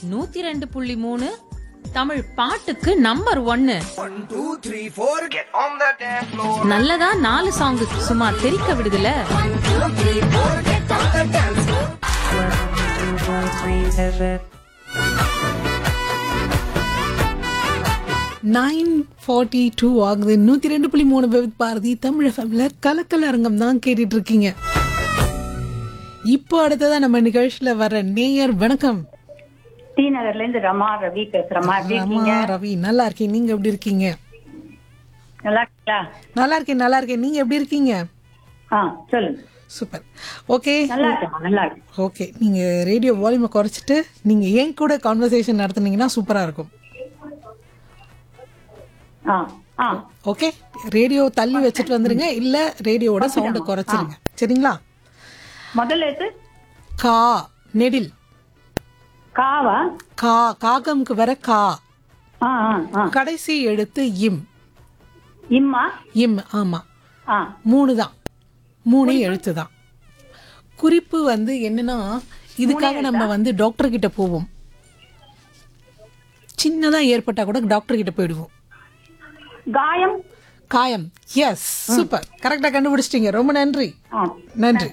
நூத்தி ரெண்டு புள்ளி மூணு தமிழ் பாட்டுக்கு நம்பர் ஒன்னு One, two, three, four, get on the dance floor. நல்லதா நாலு சாங் சும்மா தெறிக்க விடுதுல நைன் ஃபார்ட்டி டூ ஆகுது நூற்றி ரெண்டு புள்ளி மூணு விவித் பாரதி தமிழ் எஃப்எம்ல கலக்கல் அரங்கம் தான் கேட்டுட்டு இருக்கீங்க இப்போ அடுத்ததான் நம்ம நிகழ்ச்சியில வர நேயர் வணக்கம் டி நகர்ல இருந்து ரமா ரவி பேசுறமா எப்படி ரமா இருக்கீங்க ரவி நல்லா இருக்கேன் நீங்க எப்படி இருக்கீங்க நல்லா இருக்கீங்களா நல்லா இருக்கேன் நல்லா இருக்கேன் நீங்க எப்படி இருக்கீங்க ஆ சொல்லுங்க சூப்பர் ஓகே நல்லா இருக்கேன் நல்லா இருக்கேன் ஓகே நீங்க ரேடியோ வால்யூமை குறைச்சிட்டு நீங்க என் கூட கான்வர்சேஷன் நடத்துனீங்கன்னா சூப்பரா இருக்கும் ஆ ஆ ஓகே ரேடியோ தள்ளி வச்சுட்டு வந்துருங்க இல்ல ரேடியோவோட சவுண்டை குறைச்சிருங்க சரிங்களா முதல்ல எழுத்து கா நெடில் காவா கா காகம்க்கு வர கா ஆ ஆ ஆ கடைசி எழுத்து இம் இம்மா இம் ஆமா ஆ மூணு தான் மூணே எழுத்து தான் குறிப்பு வந்து என்னன்னா இதுக்காக நம்ம வந்து டாக்டர் கிட்ட போவோம் சின்னதா ஏற்பட்டா கூட டாக்டர் கிட்ட போயிடுவோம் காயம் காயம் எஸ் சூப்பர் கரெக்டா கண்டுபிடிச்சிட்டீங்க ரொம்ப நன்றி ஆ நன்றி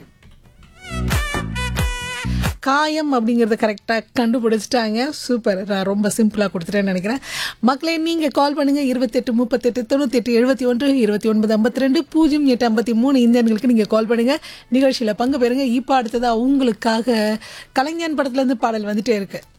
காயம் அப்படிங்கறத கரெக்டாக கண்டுபிடிச்சிட்டாங்க சூப்பர் நான் ரொம்ப சிம்பிளாக கொடுத்துட்டேன்னு நினைக்கிறேன் மக்களே நீங்கள் கால் பண்ணுங்க இருபத்தெட்டு முப்பத்தெட்டு தொண்ணூத்தெட்டு எழுபத்தி ஒன்று இருபத்தி ஒன்பது ஐம்பத்தி ரெண்டு பூஜ்ஜியம் எட்டு ஐம்பத்தி மூணு இந்த எண்களுக்கு நீங்கள் கால் பண்ணுங்க நிகழ்ச்சியில் பங்கு பெறுங்க இப்போ அடுத்ததாக உங்களுக்காக கலைஞன் படத்துலேருந்து பாடல் வந்துட்டே இருக்கு